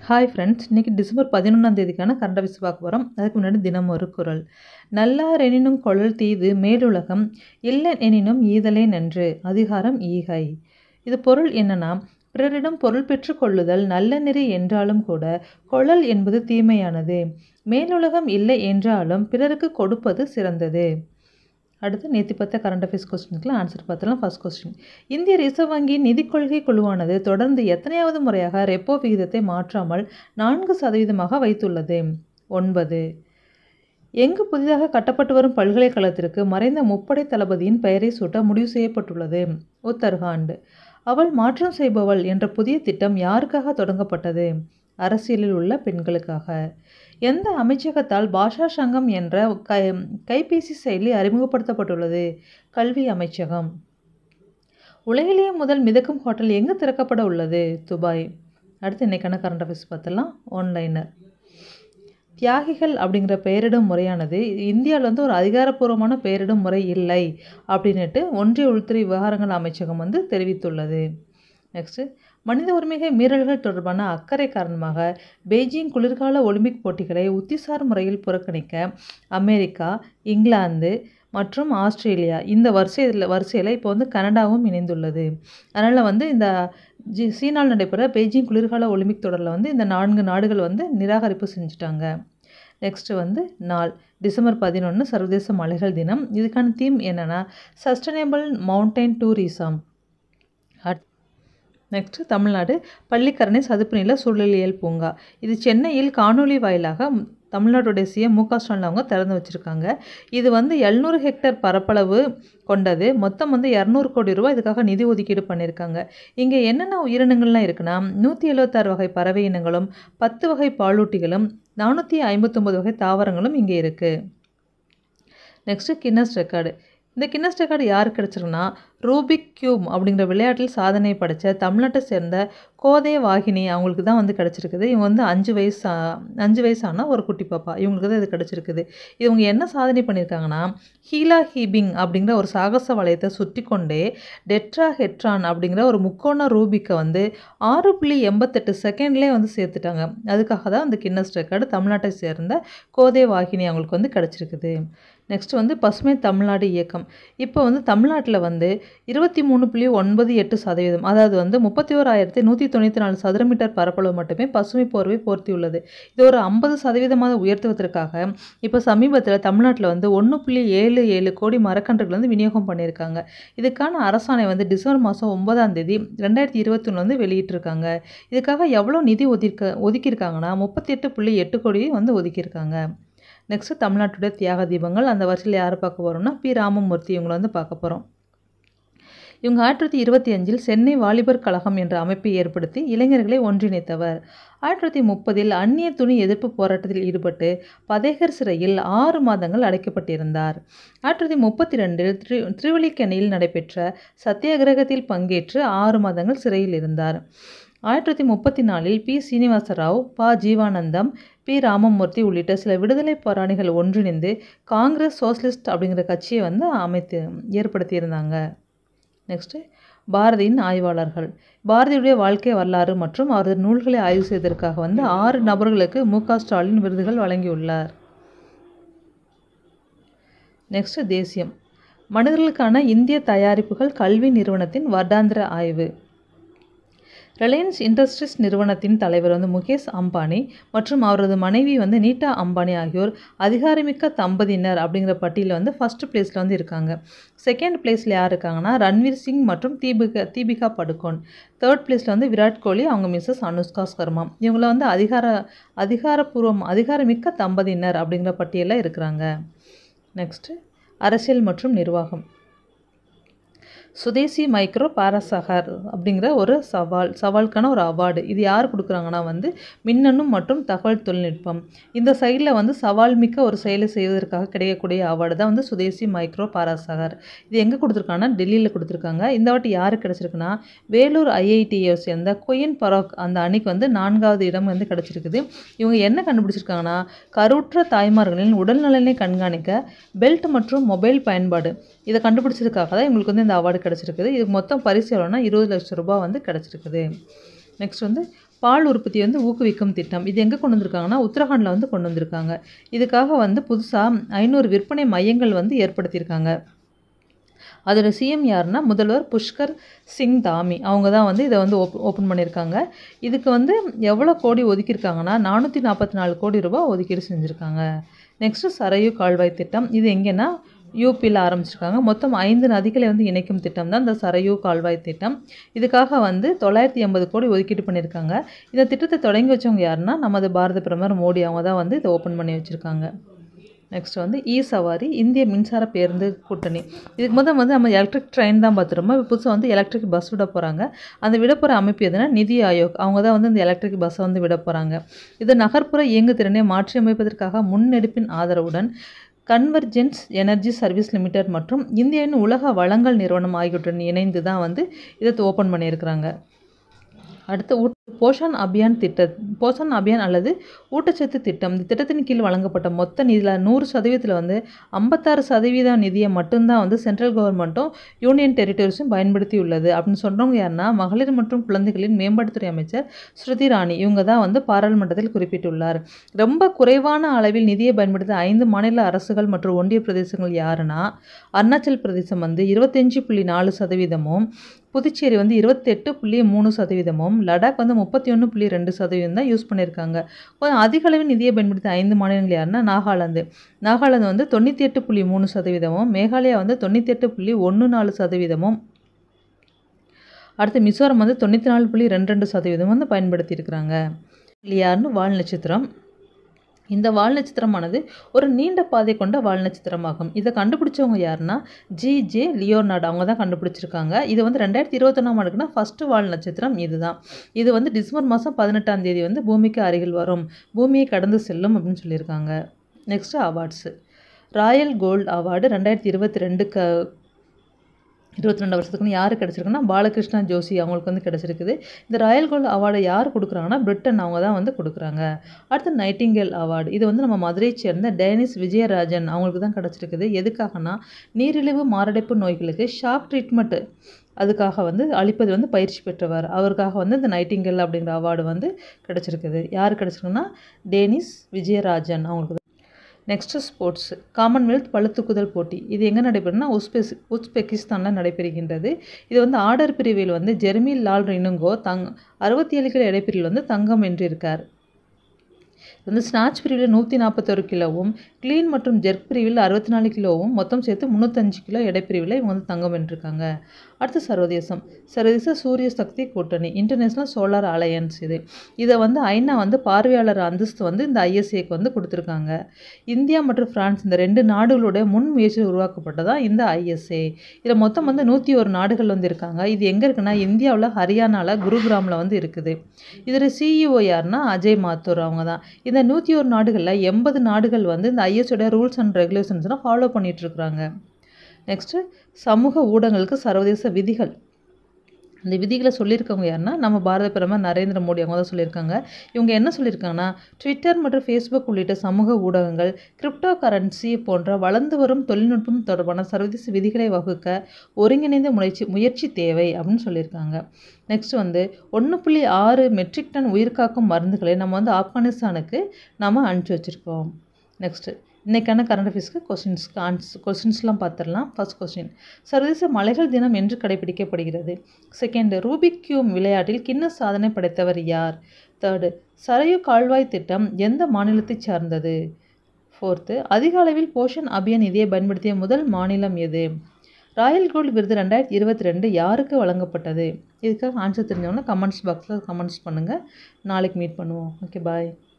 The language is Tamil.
ஹாய் ஃப்ரெண்ட்ஸ் இன்றைக்கி டிசம்பர் பதினொன்றாம் தேதிக்கான கரண்ட் அஃபேர்ஸ் பார்க்க போகிறோம் அதுக்கு முன்னாடி தினம் ஒரு குரல் நல்லார் எனினும் கொழல் தீது மேலுலகம் இல்லன் எனினும் ஈதலே நன்று அதிகாரம் ஈகை இது பொருள் என்னன்னா பிறரிடம் பொருள் பெற்று கொள்ளுதல் நல்ல நெறி என்றாலும் கூட கொழல் என்பது தீமையானது மேலுலகம் இல்லை என்றாலும் பிறருக்கு கொடுப்பது சிறந்தது அடுத்து நேற்று பார்த்த கரண்ட் அஃபேர்ஸ் கொஸ்டினுக்குலாம் ஆன்சர் பார்த்தலாம் ஃபர்ஸ்ட் கொஸ்டின் இந்திய ரிசர்வ் வங்கியின் நிதிக் கொள்கை குழுவானது தொடர்ந்து எத்தனையாவது முறையாக ரெப்போ விகிதத்தை மாற்றாமல் நான்கு சதவீதமாக வைத்துள்ளது ஒன்பது எங்கு புதிதாக கட்டப்பட்டு வரும் பல்கலைக்கழகத்திற்கு மறைந்த முப்படை தளபதியின் பெயரை சூட்ட முடிவு செய்யப்பட்டுள்ளது உத்தரகாண்ட் அவள் மாற்றம் செய்பவள் என்ற புதிய திட்டம் யாருக்காக தொடங்கப்பட்டது அரசியலில் உள்ள பெண்களுக்காக எந்த அமைச்சகத்தால் பாஷா சங்கம் என்ற கை கைபேசி செயலி அறிமுகப்படுத்தப்பட்டுள்ளது கல்வி அமைச்சகம் உலகிலேயே முதல் மிதக்கும் ஹோட்டல் எங்கு திறக்கப்பட உள்ளது துபாய் அடுத்து இன்னைக்கான கரண்ட் அஃபேர்ஸ் பார்த்தலாம் ஆன்லைனர் தியாகிகள் அப்படிங்கிற பெயரிடும் முறையானது இந்தியாவில் வந்து ஒரு அதிகாரப்பூர்வமான பெயரிடும் முறை இல்லை அப்படின்னுட்டு ஒன்றிய உள்துறை விவகாரங்கள் அமைச்சகம் வந்து தெரிவித்துள்ளது நெக்ஸ்ட்டு மனித உரிமைகள் மீறல்கள் தொடர்பான அக்கறை காரணமாக பெய்ஜிங் குளிர்கால ஒலிம்பிக் போட்டிகளை உத்திசார் முறையில் புறக்கணிக்க அமெரிக்கா இங்கிலாந்து மற்றும் ஆஸ்திரேலியா இந்த வரிசையில் வரிசையில் இப்போ வந்து கனடாவும் இணைந்துள்ளது அதனால் வந்து இந்த ஜி சீனால் நடைபெற பெய்ஜிங் குளிர்கால ஒலிம்பிக் தொடரில் வந்து இந்த நான்கு நாடுகள் வந்து நிராகரிப்பு செஞ்சுட்டாங்க நெக்ஸ்ட்டு வந்து நாள் டிசம்பர் பதினொன்று சர்வதேச மலைகள் தினம் இதுக்கான தீம் என்னென்னா sustainable mountain tourism at next Tamil Nadu Pallikaranai சதுப்பு நில சூழலியல் பூங்கா இது சென்னையில் காணொலி வாயிலாக தமிழ்நாட்டுடைய சிஎம் மு க ஸ்டாலின் அவங்க திறந்து வச்சுருக்காங்க இது வந்து எழுநூறு ஹெக்டேர் பரப்பளவு கொண்டது மொத்தம் வந்து இரநூறு கோடி ரூபாய் இதுக்காக நிதி ஒதுக்கீடு பண்ணியிருக்காங்க இங்கே என்னென்ன உயிரினங்கள்லாம் இருக்குன்னா நூற்றி எழுபத்தாறு வகை பறவை இனங்களும் பத்து வகை பாலூட்டிகளும் நானூற்றி ஐம்பத்தொம்பது வகை தாவரங்களும் இங்கே இருக்குது நெக்ஸ்ட்டு கின்னஸ் ரெக்கார்டு இந்த கின்னஸ் ரெக்கார்டு யாருக்கு கிடச்சிருக்குன்னா ரூபிக் கியூப் அப்படிங்கிற விளையாட்டில் சாதனை படைத்த தமிழ்நாட்டை சேர்ந்த கோதே வாகினி அவங்களுக்கு தான் வந்து கிடச்சிருக்குது இவங்க வந்து அஞ்சு வயசு அஞ்சு வயசான ஒரு குட்டி பாப்பா இவங்களுக்கு தான் இது கிடச்சிருக்குது இவங்க என்ன சாதனை பண்ணியிருக்காங்கன்னா ஹீலா ஹீபிங் அப்படிங்கிற ஒரு சாகச வளையத்தை சுற்றி கொண்டே டெட்ரா ஹெட்ரான் அப்படிங்கிற ஒரு முக்கோண ரூபிக்கை வந்து ஆறு புள்ளி எண்பத்தெட்டு செகண்ட்லேயே வந்து சேர்த்துட்டாங்க அதுக்காக தான் அந்த கின்னஸ் ரெக்கார்டு தமிழ்நாட்டை சேர்ந்த கோதே வாகினி அவங்களுக்கு வந்து கிடச்சிருக்குது நெக்ஸ்ட் வந்து பசுமை தமிழ்நாடு இயக்கம் இப்போ வந்து தமிழ்நாட்டில் வந்து இருபத்தி மூணு புள்ளி ஒன்பது எட்டு சதவீதம் அதாவது வந்து முப்பத்தி ஓராயிரத்தி நூற்றி தொண்ணூற்றி நாலு சதுர மீட்டர் பரப்பளவு மட்டுமே பசுமை போர்வை போர்த்தியுள்ளது இது ஒரு ஐம்பது சதவீதமாக உயர்த்துவதற்காக இப்போ சமீபத்தில் தமிழ்நாட்டில் வந்து ஒன்று புள்ளி ஏழு ஏழு கோடி மரக்கன்றுகள் வந்து விநியோகம் பண்ணியிருக்காங்க இதுக்கான அரசாணை வந்து டிசம்பர் மாதம் ஒன்பதாம் தேதி ரெண்டாயிரத்தி இருபத்தொன்று வந்து வெளியிட்டிருக்காங்க இதுக்காக எவ்வளோ நிதி ஒதுக்க ஒதுக்கியிருக்காங்கன்னா முப்பத்தி எட்டு புள்ளி எட்டு கோடி வந்து ஒதுக்கியிருக்காங்க நெக்ஸ்ட்டு தமிழ்நாட்டுடைய தியாக தீபங்கள் அந்த வரிசையில் யாரை பார்க்க போகிறோம்னா பி ராமமூர்த்தி இவங்களை வந்து பார்க்க போகிறோம் இவங்க ஆயிரத்தி தொள்ளாயிரத்தி இருபத்தி அஞ்சில் சென்னை வாலிபர் கழகம் என்ற அமைப்பை ஏற்படுத்தி இளைஞர்களை ஒன்றிணைத்தவர் ஆயிரத்தி தொள்ளாயிரத்தி முப்பதில் அந்நிய துணி எதிர்ப்பு போராட்டத்தில் ஈடுபட்டு பதேகர் சிறையில் ஆறு மாதங்கள் அடைக்கப்பட்டிருந்தார் ஆயிரத்தி தொள்ளாயிரத்தி முப்பத்தி ரெண்டில் திரு திருவல்லிக்கேணியில் நடைபெற்ற சத்தியாகிரகத்தில் பங்கேற்று ஆறு மாதங்கள் சிறையில் இருந்தார் ஆயிரத்தி தொள்ளாயிரத்தி முப்பத்தி நாலில் பி சீனிவாசராவ் ப ஜீவானந்தம் பி ராமமூர்த்தி உள்ளிட்ட சில விடுதலை போராளிகள் ஒன்றிணைந்து காங்கிரஸ் சோசலிஸ்ட் அப்படிங்கிற கட்சியை வந்து அமைத்து ஏற்படுத்தியிருந்தாங்க நெக்ஸ்ட்டு பாரதியின் ஆய்வாளர்கள் பாரதியுடைய வாழ்க்கை வரலாறு மற்றும் அவரது நூல்களை ஆய்வு செய்வதற்காக வந்து ஆறு நபர்களுக்கு மு க ஸ்டாலின் விருதுகள் வழங்கியுள்ளார் நெக்ஸ்ட்டு தேசியம் மனிதர்களுக்கான இந்திய தயாரிப்புகள் கல்வி நிறுவனத்தின் வருடாந்திர ஆய்வு ரிலையன்ஸ் இண்டஸ்ட்ரீஸ் நிறுவனத்தின் தலைவர் வந்து முகேஷ் அம்பானி மற்றும் அவரது மனைவி வந்து நீட்டா அம்பானி ஆகியோர் அதிகாரமிக்க தம்பதியினர் அப்படிங்கிற பட்டியலில் வந்து ஃபஸ்ட்டு பிளேஸில் வந்து இருக்காங்க செகண்ட் பிளேஸில் யார் இருக்காங்கன்னா ரன்வீர் சிங் மற்றும் தீபிகா தீபிகா படுகோன் தேர்ட் பிளேஸில் வந்து விராட் கோலி அவங்க மிஸ்ஸஸ் அனுஷ்கா சர்மா இவங்கள வந்து அதிகார அதிகாரப்பூர்வம் அதிகாரமிக்க தம்பதியினர் அப்படிங்கிற பட்டியலில் இருக்கிறாங்க நெக்ஸ்ட்டு அரசியல் மற்றும் நிர்வாகம் சுதேசி மைக்ரோ பாரசகர் அப்படிங்கிற ஒரு சவால் சவாலுக்கான ஒரு அவார்டு இது யார் கொடுக்குறாங்கன்னா வந்து மின்னணு மற்றும் தகவல் தொழில்நுட்பம் இந்த சைடில் வந்து சவால் மிக்க ஒரு செயலை செய்வதற்காக கிடைக்கக்கூடிய அவார்டு தான் வந்து சுதேசி மைக்ரோ பாராசகர் இது எங்கே கொடுத்துருக்காங்கன்னா டெல்லியில் கொடுத்துருக்காங்க இந்த வாட்டி யாருக்கு கிடச்சிருக்குன்னா வேலூர் ஐஐடியை சேர்ந்த கொயின் பராக் அந்த அணிக்கு வந்து நான்காவது இடம் வந்து கிடச்சிருக்குது இவங்க என்ன கண்டுபிடிச்சிருக்காங்கன்னா கருவுற்ற தாய்மார்களின் உடல் நலனை கண்காணிக்க பெல்ட் மற்றும் மொபைல் பயன்பாடு இதை கண்டுபிடிச்சதுக்காக தான் இவங்களுக்கு வந்து இந்த அவார்டு கிடச்சிருக்குது இதுக்கு மொத்தம் பரிசு எவ்வளோனா இருபது லட்சம் ரூபாய் வந்து கிடச்சிருக்குது நெக்ஸ்ட் வந்து பால் உற்பத்தியை வந்து ஊக்குவிக்கும் திட்டம் இது எங்கே கொண்டு வந்திருக்காங்கன்னா உத்தரகாண்டில் வந்து கொண்டு வந்திருக்காங்க இதுக்காக வந்து புதுசாக ஐநூறு விற்பனை மையங்கள் வந்து ஏற்படுத்தியிருக்காங்க அதோட சிஎம் யாருன்னா முதல்வர் புஷ்கர் சிங் தாமி அவங்க தான் வந்து இதை வந்து ஓப் ஓப்பன் பண்ணியிருக்காங்க இதுக்கு வந்து எவ்வளோ கோடி ஒதுக்கியிருக்காங்கன்னா நானூற்றி நாற்பத்தி நாலு கோடி ரூபாய் ஒதுக்கீடு செஞ்சுருக்காங்க நெக்ஸ்ட்டு சரையு கால்வாய் திட்டம் இது எங்கேன்னா யூபியில் ஆரம்பிச்சிருக்காங்க மொத்தம் ஐந்து நதிகளை வந்து இணைக்கும் திட்டம் தான் இந்த சரையு கால்வாய் திட்டம் இதுக்காக வந்து தொள்ளாயிரத்தி எண்பது கோடி ஒதுக்கீடு பண்ணியிருக்காங்க இந்த திட்டத்தை தொடங்கி வச்சவங்க யாருன்னா நமது பாரத பிரதமர் மோடி அவங்க தான் வந்து இதை ஓப்பன் பண்ணி வச்சுருக்காங்க நெக்ஸ்ட் வந்து இ சவாரி இந்திய மின்சார பேருந்து கூட்டணி இதுக்கு முதல் வந்து நம்ம எலக்ட்ரிக் ட்ரெயின் தான் பார்த்துருப்போம் இப்போ புதுசாக வந்து எலக்ட்ரிக் பஸ் விட போகிறாங்க அந்த விட போகிற அமைப்பு எதுனா நிதி ஆயோக் அவங்க தான் வந்து இந்த எலக்ட்ரிக் பஸ்ஸை வந்து விட போகிறாங்க இது நகர்ப்புற இயங்குதிறனை மாற்றியமைப்பதற்காக முன்னெடுப்பின் ஆதரவுடன் கன்வர்ஜென்ஸ் எனர்ஜி சர்வீஸ் லிமிடெட் மற்றும் இந்தியாவின் உலக வளங்கள் நிறுவனம் ஆகியவற்றுடன் இணைந்து தான் வந்து இதை ஓப்பன் பண்ணியிருக்கிறாங்க அடுத்து ஊட் போஷான் அபியான் திட்ட போஷான் அபியான் அல்லது ஊட்டச்சத்து திட்டம் இந்த திட்டத்தின் கீழ் வழங்கப்பட்ட மொத்த நிதியில் நூறு சதவீதத்தில் வந்து ஐம்பத்தாறு சதவீத நிதியை மட்டும்தான் வந்து சென்ட்ரல் கவர்மெண்ட்டும் யூனியன் டெரிட்டரிஸும் பயன்படுத்தி உள்ளது அப்படின்னு சொல்கிறவங்க யாருன்னா மகளிர் மற்றும் குழந்தைகளின் மேம்பாட்டுத்துறை அமைச்சர் ஸ்ருதி ராணி இவங்க தான் வந்து பாராளுமன்றத்தில் குறிப்பிட்டுள்ளார் ரொம்ப குறைவான அளவில் நிதியை பயன்படுத்த ஐந்து மாநில அரசுகள் மற்றும் ஒன்றிய பிரதேசங்கள் யாருன்னா அருணாச்சல் பிரதேசம் வந்து இருபத்தஞ்சி புள்ளி நாலு சதவீதமும் புதுச்சேரி வந்து இருபத்தெட்டு புள்ளி மூணு சதவீதமும் லடாக் வந்து முப்பத்தி ஒன்று புள்ளி ரெண்டு சதவீதம் தான் யூஸ் பண்ணியிருக்காங்க கொஞ்சம் அதிக அளவில் நிதியை பயன்படுத்த ஐந்து மாநிலங்கள் யாருன்னா நாகாலாந்து நாகாலாந்து வந்து தொண்ணூற்றி எட்டு புள்ளி மூணு சதவீதமும் மேகாலயா வந்து தொண்ணூற்றி எட்டு புள்ளி ஒன்று நாலு சதவீதமும் அடுத்து மிசோரம் வந்து தொண்ணூற்றி நாலு புள்ளி ரெண்டு ரெண்டு சதவீதம் வந்து பயன்படுத்தியிருக்கிறாங்க யாருன்னு வால் நட்சத்திரம் இந்த வால் நட்சத்திரமானது ஒரு நீண்ட பாதை கொண்ட வால் நட்சத்திரமாகும் இதை கண்டுபிடிச்சவங்க யாருன்னா ஜி ஜே லியோனார்டு அவங்க தான் கண்டுபிடிச்சிருக்காங்க இது வந்து ரெண்டாயிரத்தி இருபத்தொன்னாம் ஆண்டுக்குன்னா ஃபஸ்ட்டு வால் நட்சத்திரம் இதுதான் இது வந்து டிசம்பர் மாதம் பதினெட்டாம் தேதி வந்து பூமிக்கு அருகில் வரும் பூமியை கடந்து செல்லும் அப்படின்னு சொல்லியிருக்காங்க next awards royal gold award ரெண்டாயிரத்தி இருபத்தி ரெண்டுக்கு இருபத்தி ரெண்டு வருஷத்துக்குன்னு யார் கிடச்சிருக்குன்னா பாலகிருஷ்ணா ஜோஷி அவங்களுக்கு வந்து கிடச்சிருக்குது இந்த ராயல் கோல்டு அவார்டை யார் கொடுக்குறாங்கன்னா பிரிட்டன் அவங்க தான் வந்து கொடுக்குறாங்க அடுத்து நைட்டிங்கேல் அவார்டு இது வந்து நம்ம மதுரையை சேர்ந்த டேனிஸ் விஜயராஜன் அவங்களுக்கு தான் கிடச்சிருக்குது எதுக்காகனா நீரிழிவு மாரடைப்பு நோய்களுக்கு ஷாக் ட்ரீட்மெண்ட்டு அதுக்காக வந்து அளிப்பது வந்து பயிற்சி பெற்றவர் அவருக்காக வந்து இந்த நைட்டிங்கல் அப்படிங்கிற அவார்டு வந்து கிடச்சிருக்குது யார் கிடச்சிருக்குன்னா டேனிஸ் விஜயராஜன் அவங்களுக்கு நெக்ஸ்ட்டு ஸ்போர்ட்ஸ் காமன்வெல்த் பளுதூக்குதல் போட்டி இது எங்கே நடைபெறும்னா உஸ்பெஸ் உஸ்பெகிஸ்தானில் நடைபெறுகின்றது இது வந்து ஆர்டர் பிரிவில் வந்து ஜெர்மி லால் ரினுங்கோ தங் அறுபத்தி ஏழு கிலோ இடைப்பிரிவில் வந்து தங்கம் வென்றிருக்கார் இது வந்து ஸ்நாச் பிரிவில் நூற்றி நாற்பத்தொரு கிலோவும் க்ளீன் மற்றும் ஜெர்க் பிரிவில் அறுபத்தி நாலு கிலோவும் மொத்தம் சேர்த்து முந்நூற்றஞ்சு கிலோ எடைப்பிரிவில் இவங்க வந்து தங்கம் வென்றிருக்காங்க அடுத்து சர்வதேசம் சர்வதேச சூரிய சக்தி கூட்டணி இன்டர்நேஷ்னல் சோலார் அலையன்ஸ் இது இதை வந்து ஐநா வந்து பார்வையாளர் அந்தஸ்து வந்து இந்த ஐஎஸ்ஏக்கு வந்து கொடுத்துருக்காங்க இந்தியா மற்றும் பிரான்ஸ் இந்த ரெண்டு நாடுகளுடைய முன் முயற்சியில் உருவாக்கப்பட்டதா இந்த ஐஎஸ்ஏ இதில் மொத்தம் வந்து நூற்றி ஒரு நாடுகள் வந்து இருக்காங்க இது எங்கே இருக்குன்னா இந்தியாவில் ஹரியானாவில் குருகிராமில் வந்து இருக்குது இதில் சிஇஓ யாருன்னா அஜய் மாத்தூர் அவங்க தான் இந்த நூற்றி ஒரு நாடுகளில் எண்பது நாடுகள் வந்து இந்த ஐஎஸ்ஓட ரூல்ஸ் அண்ட் ரெகுலேஷன்ஸ்லாம் ஃபாலோ பண்ணிகிட்ருக்குறாங்க நெக்ஸ்ட்டு சமூக ஊடகங்களுக்கு சர்வதேச விதிகள் இந்த விதிகளை சொல்லியிருக்கவங்க யாருன்னா நம்ம பாரத பிரதமர் நரேந்திர மோடி அவங்க தான் சொல்லியிருக்காங்க இவங்க என்ன சொல்லியிருக்காங்கன்னா ட்விட்டர் மற்றும் ஃபேஸ்புக் உள்ளிட்ட சமூக ஊடகங்கள் கிரிப்டோ கரன்சி போன்ற வளர்ந்து வரும் தொழில்நுட்பம் தொடர்பான சர்வதேச விதிகளை வகுக்க ஒருங்கிணைந்த முயற்சி முயற்சி தேவை அப்படின்னு சொல்லியிருக்காங்க நெக்ஸ்ட் வந்து ஒன்று புள்ளி ஆறு மெட்ரிக் டன் உயிர்காக்கும் மருந்துகளை நம்ம வந்து ஆப்கானிஸ்தானுக்கு நம்ம அனுப்பிச்சி வச்சுருக்கோம் நெக்ஸ்ட்டு இன்றைக்கான கரண்ட் அஃபேர்ஸ்க்கு கொஸ்டின்ஸ்க்கு ஆன்ஸ் கொஸ்டின்ஸ்லாம் பார்த்துடலாம் ஃபர்ஸ்ட் கொஸ்டின் சர்வதேச மலைகள் தினம் என்று கடைபிடிக்கப்படுகிறது செகண்ட் ரூபிக் கியூம் விளையாட்டில் கின்ன சாதனை படைத்தவர் யார் தேர்டு சரையு கால்வாய் திட்டம் எந்த மாநிலத்தைச் சார்ந்தது ஃபோர்த்து அதிக அளவில் போஷன் அபியான் நிதியை பயன்படுத்திய முதல் மாநிலம் எது ராயல் கோல்டு விருது ரெண்டாயிரத்தி இருபத்தி ரெண்டு யாருக்கு வழங்கப்பட்டது இதுக்காக ஆன்சர் தெரிஞ்சவங்கன்னா கமெண்ட்ஸ் பாக்ஸில் கமெண்ட்ஸ் பண்ணுங்கள் நாளைக்கு மீட் பண்ணுவோம் ஓகே பாய்